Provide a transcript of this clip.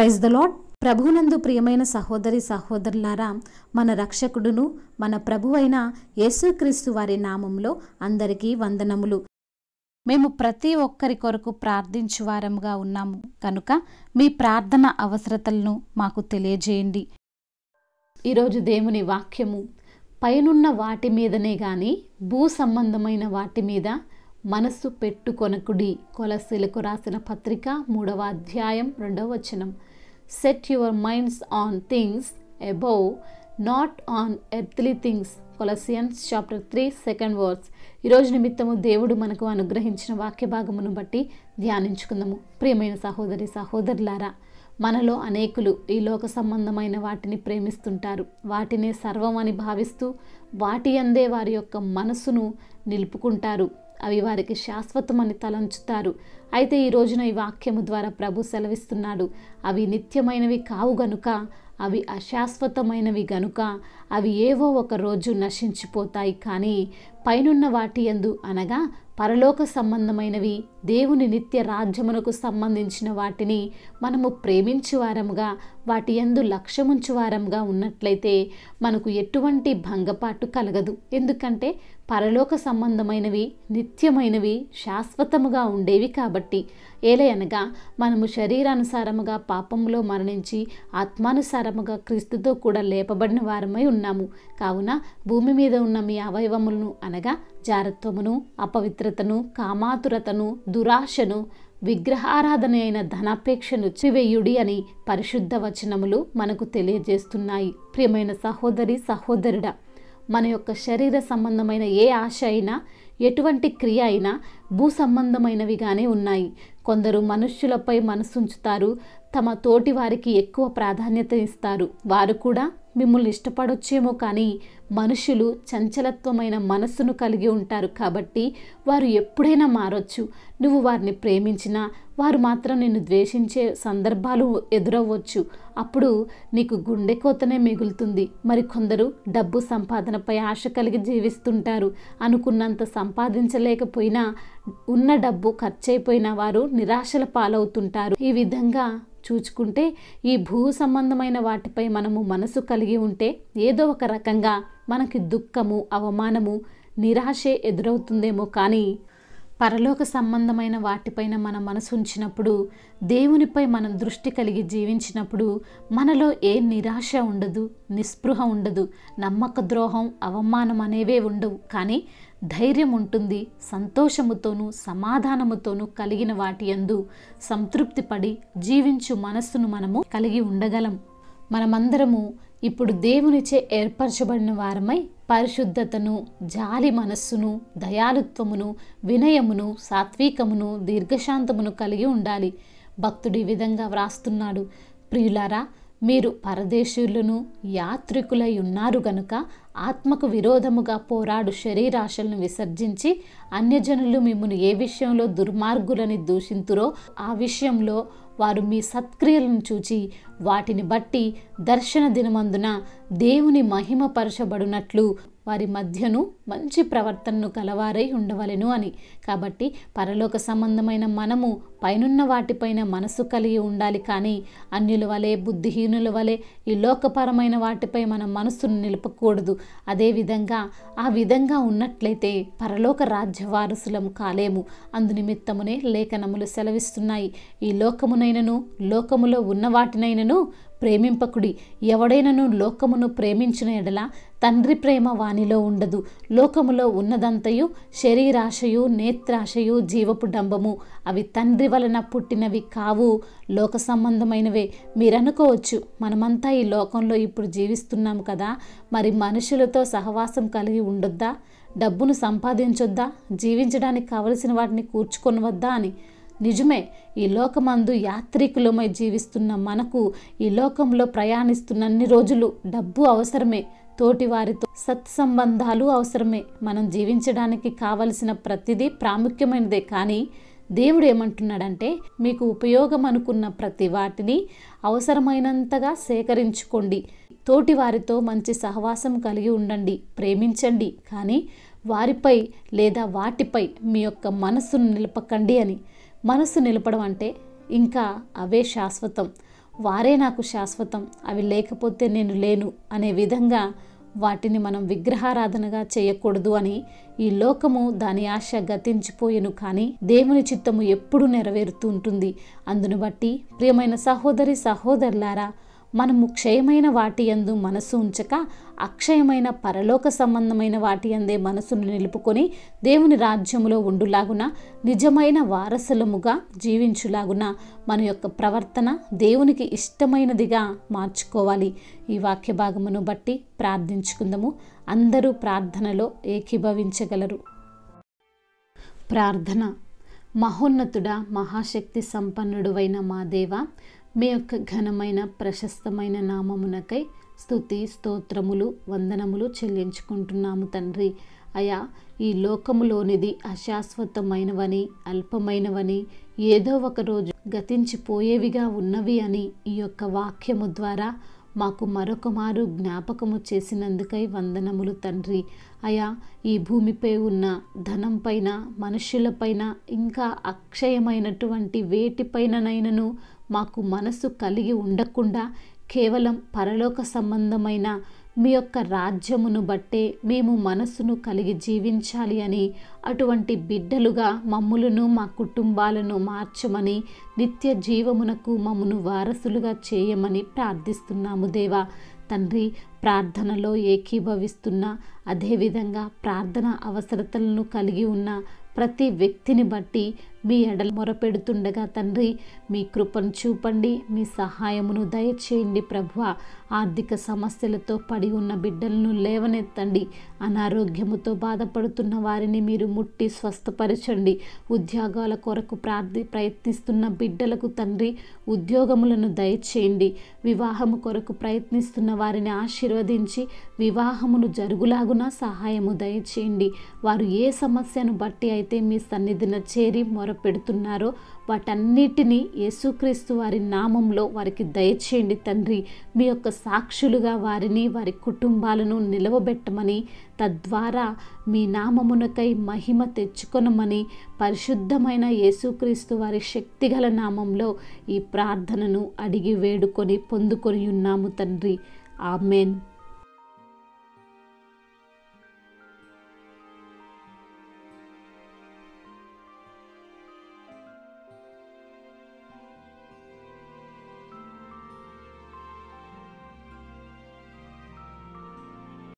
praise the lord ప్రభునందు ప్రియమైన సహోదరి సహోదరులారా మన రక్షకుడును మన ప్రభువైన యేసుక్రీస్తు వారి నామంలో అందరికీ వందనములు మేము ప్రతి ఒక్కరి కొరకు ప్రార్థించు వారముగా ఉన్నాము కనుక మీ ప్రార్థన అవసరతలను మాకు తెలియజేయండి ఈరోజు దేవుని వాక్యము పైనున్న వాటి మీదనే గాని భూ సంబంధమైన వాటి మీద మనస్సు పెట్టుకొనకుడి కొలసీలకు రాసిన పత్రిక మూడవ అధ్యాయం రెండవ వచనం set your minds on things above not on earthly things Colossians chapter three second words ఈరోజు నిమిత్తము దేవుడు మనకు అనుగ్రహించిన వాక్య భాగమును బట్టి ధ్యానించుకుందాము ప్రియమైన సహోదరి సహోదరులారా మనలో అనేకులు ఈ లోక సంబంధమైన వాటిని ప్రేమిస్తుంటారు వాటినే సర్వం అని భావిస్తూ వాటి అందే వారి యొక్క మనసును నిలుపుకుంటారు అవి వారికి శాశ్వతమని తలంచుతారు అయితే ఈ రోజున ఈ వాక్యము ద్వారా ప్రభు సెలవిస్తున్నాడు అవి నిత్యమైనవి కావు గనుక అవి అశాశ్వతమైనవి గనుక అవి ఏవో ఒక రోజు నశించిపోతాయి కానీ పైనున్న వాటి యందు అనగా పరలోక సంబంధమైనవి దేవుని నిత్య రాజ్యమునకు సంబంధించిన వాటిని మనము ప్రేమించు వారముగా వాటి యందు లక్ష్యముంచు వారముగా ఉన్నట్లయితే మనకు ఎటువంటి భంగపాటు కలగదు ఎందుకంటే పరలోక సంబంధమైనవి నిత్యమైనవి శాశ్వతముగా ఉండేవి కాబట్టి ఏలయనగా మనము శరీరానుసారముగా పాపములో మరణించి ఆత్మానుసారముగా క్రీస్తుతో కూడా లేపబడిన వారమై ఉన్నాము కావున భూమి మీద ఉన్న మీ అవయవములను అనగా జారత్వమును అపవిత్రతను కామాతురతను దురాశను విగ్రహారాధన అయిన ధనాపేక్షను చివేయుడి అని పరిశుద్ధ వచనములు మనకు తెలియజేస్తున్నాయి ప్రియమైన సహోదరి సహోదరుడా మన యొక్క శరీర సంబంధమైన ఏ ఆశ అయినా ఎటువంటి క్రియ అయినా భూ సంబంధమైనవిగానే ఉన్నాయి కొందరు మనుష్యులపై మనసుంచుతారు తమ తోటి వారికి ఎక్కువ ప్రాధాన్యత ఇస్తారు వారు కూడా మిమ్మల్ని ఇష్టపడొచ్చేమో కానీ మనుషులు చంచలత్వమైన మనస్సును కలిగి ఉంటారు కాబట్టి వారు ఎప్పుడైనా మారొచ్చు నువ్వు వారిని ప్రేమించినా వారు మాత్రం నిన్ను ద్వేషించే సందర్భాలు ఎదురవ్వచ్చు అప్పుడు నీకు గుండె కోతనే మిగులుతుంది మరి కొందరు డబ్బు సంపాదనపై ఆశ కలిగి జీవిస్తుంటారు అనుకున్నంత సంపాదించలేకపోయినా ఉన్న డబ్బు ఖర్చయిపోయిన వారు నిరాశల పాలవుతుంటారు ఈ విధంగా చూచుకుంటే ఈ భూ సంబంధమైన వాటిపై మనము మనసు కలిగి ఉంటే ఏదో ఒక రకంగా మనకి దుఃఖము అవమానము నిరాశే ఎదురవుతుందేమో కానీ పరలోక సంబంధమైన వాటిపైన మన మనసు ఉంచినప్పుడు దేవునిపై మనం దృష్టి కలిగి జీవించినప్పుడు మనలో ఏ నిరాశ ఉండదు నిస్పృహ ఉండదు నమ్మక ద్రోహం అవమానం అనేవే ఉండవు కానీ ధైర్యం ఉంటుంది సంతోషముతోనూ సమాధానముతోనూ కలిగిన వాటి యందు సంతృప్తి పడి జీవించు మనస్సును మనము కలిగి ఉండగలం మనమందరము ఇప్పుడు దేవునిచే ఏర్పరచబడిన వారమై పరిశుద్ధతను జాలి మనస్సును దయాలుత్వమును వినయమును సాత్వికమును దీర్ఘశాంతమును కలిగి ఉండాలి భక్తుడు ఈ విధంగా వ్రాస్తున్నాడు ప్రియులారా మీరు పరదేశీయులను యాత్రికులై ఉన్నారు గనుక ఆత్మకు విరోధముగా పోరాడు శరీరాశలను విసర్జించి అన్యజనులు మిమ్మల్ని ఏ విషయంలో దుర్మార్గులని దూషింతురో ఆ విషయంలో వారు మీ సత్క్రియలను చూచి వాటిని బట్టి దర్శన దినమందున దేవుని మహిమపరచబడినట్లు వారి మధ్యను మంచి ప్రవర్తనను కలవారై ఉండవలెను అని కాబట్టి పరలోక సంబంధమైన మనము పైనున్న వాటిపైన మనసు కలిగి ఉండాలి కానీ అన్యుల వలె బుద్ధిహీనుల వలె ఈ లోకపరమైన వాటిపై మన మనస్సును నిలపకూడదు అదేవిధంగా ఆ విధంగా ఉన్నట్లయితే పరలోక రాజ్య వారసులం కాలేము అందునిమిత్తమునే లేఖనములు సెలవిస్తున్నాయి ఈ లోకమునైనను లోకములో ఉన్న వాటినైనను ప్రేమింపకుడి ఎవడైనను లోకమును ప్రేమించిన ఎడల తండ్రి ప్రేమ వానిలో ఉండదు లోకములో ఉన్నదంతయు శరీరాశయు నేత్రాశయు జీవపు డంబము అవి తండ్రి వలన పుట్టినవి కావు లోక సంబంధమైనవే మీరనుకోవచ్చు మనమంతా ఈ లోకంలో ఇప్పుడు జీవిస్తున్నాం కదా మరి మనుషులతో సహవాసం కలిగి ఉండొద్దా డబ్బును సంపాదించొద్దా జీవించడానికి కావలసిన వాటిని కూర్చుకొనవద్దా అని నిజమే ఈ లోకమందు యాత్రికులమై జీవిస్తున్న మనకు ఈ లోకంలో ప్రయాణిస్తున్నన్ని రోజులు డబ్బు అవసరమే తోటి వారితో సత్సంబంధాలు అవసరమే మనం జీవించడానికి కావలసిన ప్రతిదీ ప్రాముఖ్యమైనదే కానీ దేవుడు ఏమంటున్నాడంటే మీకు ఉపయోగం అనుకున్న ప్రతి వాటిని అవసరమైనంతగా సేకరించుకోండి తోటి వారితో మంచి సహవాసం కలిగి ఉండండి ప్రేమించండి కానీ వారిపై లేదా వాటిపై మీ యొక్క మనస్సును నిలపకండి అని మనస్సు నిలపడం అంటే ఇంకా అవే శాశ్వతం వారే నాకు శాశ్వతం అవి లేకపోతే నేను లేను అనే విధంగా వాటిని మనం విగ్రహారాధనగా చేయకూడదు అని ఈ లోకము దాని ఆశ గతించిపోయెను కానీ దేవుని చిత్తము ఎప్పుడు నెరవేరుతూ ఉంటుంది అందును బట్టి ప్రియమైన సహోదరి సహోదరులారా మనము క్షయమైన వాటి యందు మనసు ఉంచక అక్షయమైన పరలోక సంబంధమైన వాటి అందే మనసును నిలుపుకొని దేవుని రాజ్యములో ఉండులాగున నిజమైన వారసులముగా జీవించులాగున మన యొక్క ప్రవర్తన దేవునికి ఇష్టమైనదిగా మార్చుకోవాలి ఈ వాక్య భాగమును బట్టి ప్రార్థించుకుందాము అందరూ ప్రార్థనలో ఏకీభవించగలరు ప్రార్థన మహోన్నతుడా మహాశక్తి సంపన్నుడువైన మా దేవ మీ యొక్క ఘనమైన ప్రశస్తమైన నామమునకై స్తుతి స్తోత్రములు వందనములు చెల్లించుకుంటున్నాము తండ్రి అయా ఈ లోకములోనిది అశాశ్వతమైనవని అల్పమైనవని ఏదో ఒక రోజు గతించిపోయేవిగా ఉన్నవి అని ఈ యొక్క వాక్యము ద్వారా మాకు మరొక మారు జ్ఞాపకము చేసినందుకై వందనములు తండ్రి అయా ఈ భూమిపై ఉన్న ధనంపైన మనుషులపైన ఇంకా అక్షయమైనటువంటి వేటిపైననైనను మాకు మనసు కలిగి ఉండకుండా కేవలం పరలోక సంబంధమైన మీ యొక్క రాజ్యమును బట్టే మేము మనసును కలిగి జీవించాలి అని అటువంటి బిడ్డలుగా మమ్ములను మా కుటుంబాలను మార్చమని నిత్య జీవమునకు మమ్మను వారసులుగా చేయమని ప్రార్థిస్తున్నాము దేవా తండ్రి ప్రార్థనలో ఏకీభవిస్తున్న అదేవిధంగా ప్రార్థన అవసరతలను కలిగి ఉన్న ప్రతి వ్యక్తిని బట్టి మీ ఎడల మొరపెడుతుండగా తండ్రి మీ కృపను చూపండి మీ సహాయమును దయచేయండి ప్రభువ ఆర్థిక సమస్యలతో పడి ఉన్న బిడ్డలను లేవనెత్తండి అనారోగ్యముతో బాధపడుతున్న వారిని మీరు ముట్టి స్వస్థపరచండి ఉద్యోగాల కొరకు ప్రార్థి ప్రయత్నిస్తున్న బిడ్డలకు తండ్రి ఉద్యోగములను దయచేయండి వివాహము కొరకు ప్రయత్నిస్తున్న వారిని ఆశీర్వదించి వివాహమును జరుగులాగున సహాయము దయచేయండి వారు ఏ సమస్యను బట్టి అయితే మీ సన్నిధిన చేరి మొరపెడుతున్నారో వాటన్నిటినీ యేసుక్రీస్తు వారి నామంలో వారికి దయచేయండి తండ్రి మీ యొక్క సాక్షులుగా వారిని వారి కుటుంబాలను నిలవబెట్టమని తద్వారా మీ నామమునకై మహిమ తెచ్చుకొనమని పరిశుద్ధమైన యేసుక్రీస్తు వారి శక్తిగల నామంలో ఈ ప్రార్థనను అడిగి వేడుకొని పొందుకొని ఉన్నాము తండ్రి ఆమెన్